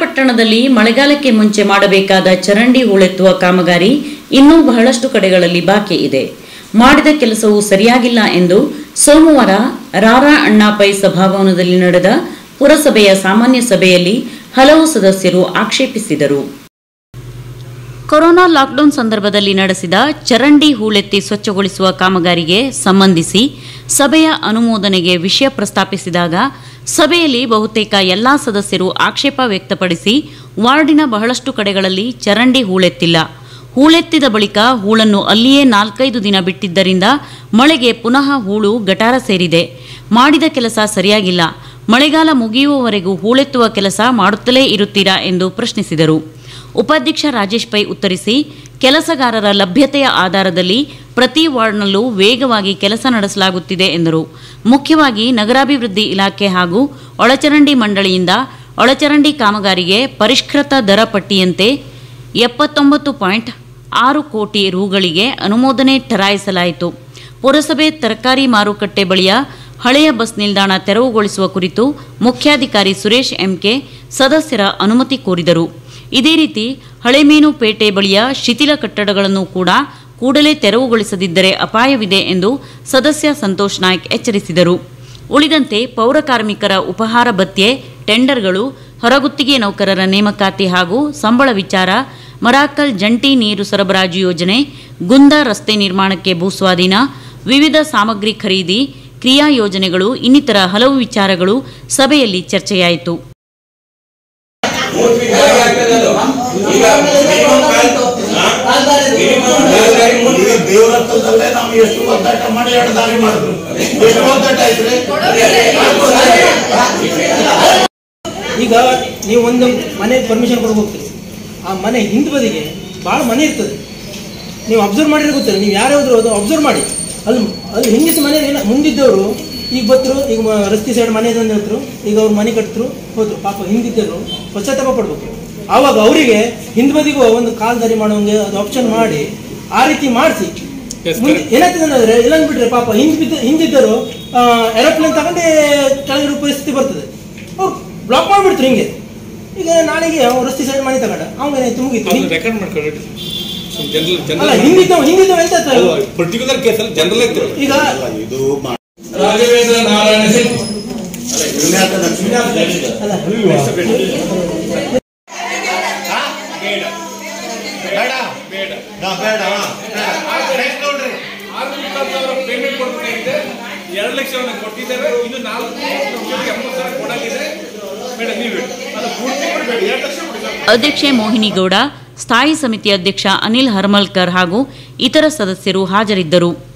ಪಟ್ಟಣದಲ್ಲಿ ಮಳೆಗಾಲಕ್ಕೆ ಮುಂಚೆ ಮಾಡಬೇಕಾದ ಚರಂಡಿ ಹೂಳೆತ್ತುವ ಕಾಮಗಾರಿ ಇನ್ನೂ ಬಹಳಷ್ಟು ಕಡೆಗಳಲ್ಲಿ ಬಾಕಿ ಇದೆ ಮಾಡಿದ ಕೆಲಸವು ಸರಿಯಾಗಿಲ್ಲ ಎಂದು ಸೋಮವಾರ ರಾರಾ ಅಣ್ಣಾಪೈ ಸಭಾಭವನದಲ್ಲಿ ನಡೆದ ಪುರಸಭೆಯ ಸಾಮಾನ್ಯ ಸಭೆಯಲ್ಲಿ ಹಲವು ಸದಸ್ಯರು ಆಕ್ಷೇಪಿಸಿದರು ಕೊರೋನಾ ಲಾಕ್ಡೌನ್ ಸಂದರ್ಭದಲ್ಲಿ ನಡೆಸಿದ ಚರಂಡಿ ಹೂಳೆತ್ತಿ ಸ್ವಚ್ಛಗೊಳಿಸುವ ಕಾಮಗಾರಿಗೆ ಸಂಬಂಧಿಸಿ ಸಭೆಯ ಅನುಮೋದನೆಗೆ ವಿಷಯ ಪ್ರಸ್ತಾಪಿಸಿದಾಗ ಸಭೆಯಲ್ಲಿ ಬಹುತೇಕ ಎಲ್ಲಾ ಸದಸ್ಯರು ಆಕ್ಷೇಪ ವ್ಯಕ್ತಪಡಿಸಿ ವಾರ್ಡಿನ ಬಹಳಷ್ಟು ಕಡೆಗಳಲ್ಲಿ ಚರಂಡಿ ಹೂಳೆತ್ತಿಲ್ಲ ಹೂಳೆತ್ತಿದ ಬಳಿಕ ಹೂಳನ್ನು ಅಲ್ಲಿಯೇ ನಾಲ್ಕೈದು ದಿನ ಬಿಟ್ಟಿದ್ದರಿಂದ ಮಳೆಗೆ ಪುನಃ ಹೂಳು ಗಟಾರ ಸೇರಿದೆ ಮಾಡಿದ ಕೆಲಸ ಸರಿಯಾಗಿಲ್ಲ ಮಳೆಗಾಲ ಮುಗಿಯುವವರೆಗೂ ಹೂಳೆತ್ತುವ ಕೆಲಸ ಮಾಡುತ್ತಲೇ ಇರುತ್ತೀರಾ ಎಂದು ಪ್ರಶ್ನಿಸಿದರು ಉಪಾಧ್ಯಕ್ಷ ರಾಜೇಶ್ ಪೈ ಉತ್ತರಿಸಿ ಕೆಲಸಗಾರರ ಲಭ್ಯತೆಯ ಆಧಾರದಲ್ಲಿ ಪ್ರತಿ ವಾರ್ಡ್ನಲ್ಲೂ ವೇಗವಾಗಿ ಕೆಲಸ ನಡೆಸಲಾಗುತ್ತಿದೆ ಎಂದರು ಮುಖ್ಯವಾಗಿ ನಗರಾಭಿವೃದ್ಧಿ ಇಲಾಖೆ ಹಾಗೂ ಒಳಚರಂಡಿ ಮಂಡಳಿಯಿಂದ ಒಳಚರಂಡಿ ಕಾಮಗಾರಿಗೆ ಪರಿಷ್ಕೃತ ದರ ಪಟ್ಟಿಯಂತೆ ಎಪ್ಪತ್ತೊಂಬತ್ತು ಪಾಯಿಂಟ್ ಆರು ಕೋಟಿ ರುಗಳಿಗೆ ಅನುಮೋದನೆ ಠರಾಯಿಸಲಾಯಿತು ಪುರಸಭೆ ತರಕಾರಿ ಮಾರುಕಟ್ಟೆ ಬಳಿಯ ಹಳೆಯ ಬಸ್ ನಿಲ್ದಾಣ ತೆರವುಗೊಳಿಸುವ ಕುರಿತು ಮುಖ್ಯಾಧಿಕಾರಿ ಸುರೇಶ್ ಎಂಕೆ ಸದಸ್ಯರ ಅನುಮತಿ ಕೋರಿದರು ಇದೇ ರೀತಿ ಹಳೆಮೀನು ಪೇಟೆ ಬಳಿಯ ಶಿಥಿಲ ಕಟ್ಟಡಗಳನ್ನು ಕೂಡ ಕೂಡಲೇ ತೆರವುಗೊಳಿಸದಿದ್ದರೆ ಅಪಾಯವಿದೆ ಎಂದು ಸದಸ್ಯ ಸಂತೋಷ್ ನಾಯ್ಕ್ ಎಚ್ಚರಿಸಿದರು ಉಳಿದಂತೆ ಪೌರ ಕಾರ್ಮಿಕರ ಉಪಹಾರ ಭತ್ಯೆ ಟೆಂಡರ್ಗಳು ಹೊರಗುತ್ತಿಗೆ ನೌಕರರ ನೇಮಕಾತಿ ಹಾಗೂ ಸಂಬಳ ವಿಚಾರ ಮರಾಕಲ್ ಜಂಟಿ ನೀರು ಸರಬರಾಜು ಯೋಜನೆ ಗುಂದ ರಸ್ತೆ ನಿರ್ಮಾಣಕ್ಕೆ ಭೂಸ್ವಾಧೀನ ವಿವಿಧ ಸಾಮಗ್ರಿ ಖರೀದಿ ಕ್ರಿಯಾ ಯೋಜನೆಗಳು ಇನ್ನಿತರ ಹಲವು ವಿಚಾರಗಳು ಸಭೆಯಲ್ಲಿ ಚರ್ಚೆಯಾಯಿತು ಈಗ ದೇವರತ್ವದಲ್ಲೇ ನಾವು ಎಷ್ಟು ಒದ್ದಾಟ ಮಾಡಿ ಎರಡು ದಾರಿ ಮಾಡಿದ್ರು ಎಷ್ಟು ಒದ್ದಾಟ ಆಯ್ತು ಈಗ ನೀವು ಒಂದು ಮನೆ ಪರ್ಮಿಷನ್ ಕೊಡಕ್ಕೆ ಹೋಗ್ತೀರಿ ಆ ಮನೆ ಹಿಂದ್ ಬದಿಗೆ ಭಾಳ ಮನೆ ಇರ್ತದೆ ನೀವು ಅಬ್ಸರ್ವ್ ಮಾಡಿದ್ರೆ ಗೊತ್ತಿಲ್ಲ ನೀವು ಯಾರೇ ಹೋದ್ರು ಅದು ಅಬ್ಸರ್ವ್ ಮಾಡಿ ಅಲ್ಲಿ ಅಲ್ಲಿ ಹಿಂದಿನ ಮನೆ ಏನ ಮುಂದಿದ್ದವರು ಈಗ ಬತ್ತರು ಈಗ ಮ- ರಸ್ತೆ ಸೈಡ್ ಮನೆ ತಂದು ಹೇಳ್ತರು ಈಗ ಅವ್ರು ಮನೆ ಕಟ್ಟಿದ್ರು ಹೋದ್ರು ಪಾಪ ಹಿಂದಿದ್ದರು ಪಶ್ಚಾತ್ತಾಪ ಪಡ್ಬೇಕು ಆವಾಗ ಅವರಿಗೆ ಹಿಂದ್ ಬದಿಗೂ ಒಂದು ಕಾಲ್ ದಾರಿ ಮಾಡೋಂಗೆ ಅದು ಆಪ್ಷನ್ ಮಾಡಿ ಆ ರೀತಿ ಮಾಡಿಸಿ ಏನಾಗ್ತದೆ ಅಂದ್ರೆ ಇಲ್ಲ ಅಂದ್ಬಿಟ್ರೆ ಪಾಪ ಹಿಂದ್ ಬಿದ್ದ ಹಿಂದಿದ್ದರು ಏರೋಪ್ಲೇನ್ ತಗೊಂಡೇ ಕೆಳಗಿರೋ ಪರಿಸ್ಥಿತಿ ಬರ್ತದೆ ಅವ್ರು ಬ್ಲಾಕ್ ಮಾಡ್ಬಿಡ್ತಾರೆ ಹಿಂಗೆ ಈಗ ನಾಳೆಗೆ ಅವ್ನು ರಸ್ತೆ ಸೈಡ್ ಮನೆ ತಗೊಂಡ ಅವ್ನು ಏನಾಯ್ತು ಮುಗೀತು ರೆಕಾರ್ಡ್ ಮಾಡ್ಕೊಳ್ಳಿ ಜನರಲ್ ಅಲ್ಲ ಹಿಂದಿದ್ದವ್ ಹಿಂದಿದ್ದವ್ ಎಂತ ಆಯ್ತು? ಪರ್ಟಿಕ್ಯುಲರ್ ಕೇಸಲ್ಲಿ ಜನರಲ್ ಇತ್ತು ಈಗ ಇದು ಮಾ- ರಾಘವೇಂದ್ರ ನಾರಾಯಣ ಸಿಂಗ್ ಅಲ್ಲ ಪೇಮೆಂಟ್ ಕೊಡ್ಬೇಕಾಗಿದೆ ಎರಡು ಲಕ್ಷವನ್ನು ಕೊಟ್ಟಿದ್ದೇವೆ ಇನ್ನು ನಾಲ್ಕು ಲಕ್ಷಕ್ಕೆ ಎಂಬತ್ತು ಸಾವಿರ ಕೊಡಾಗಿದೆ ಮೇಡಮ್ ನೀವು ಹೇಳಿ ಅದು ಪೂರ್ತಿ ಕೊಡಬೇಡಿ ಎರಡು ಲಕ್ಷ ಕೊಡಿ ಸಾಕು. ಅಧ್ಯಕ್ಷೆ ಮೋಹಿನಿ ಗೌಡ ಸ್ಥಾಯಿ ಸಮಿತಿ ಅಧ್ಯಕ್ಷ ಅನಿಲ್ ಹರ್ಮಲ್ಕರ್ ಹಾಗೂ ಇತರ ಸದಸ್ಯರು ಹಾಜರಿದ್ದರು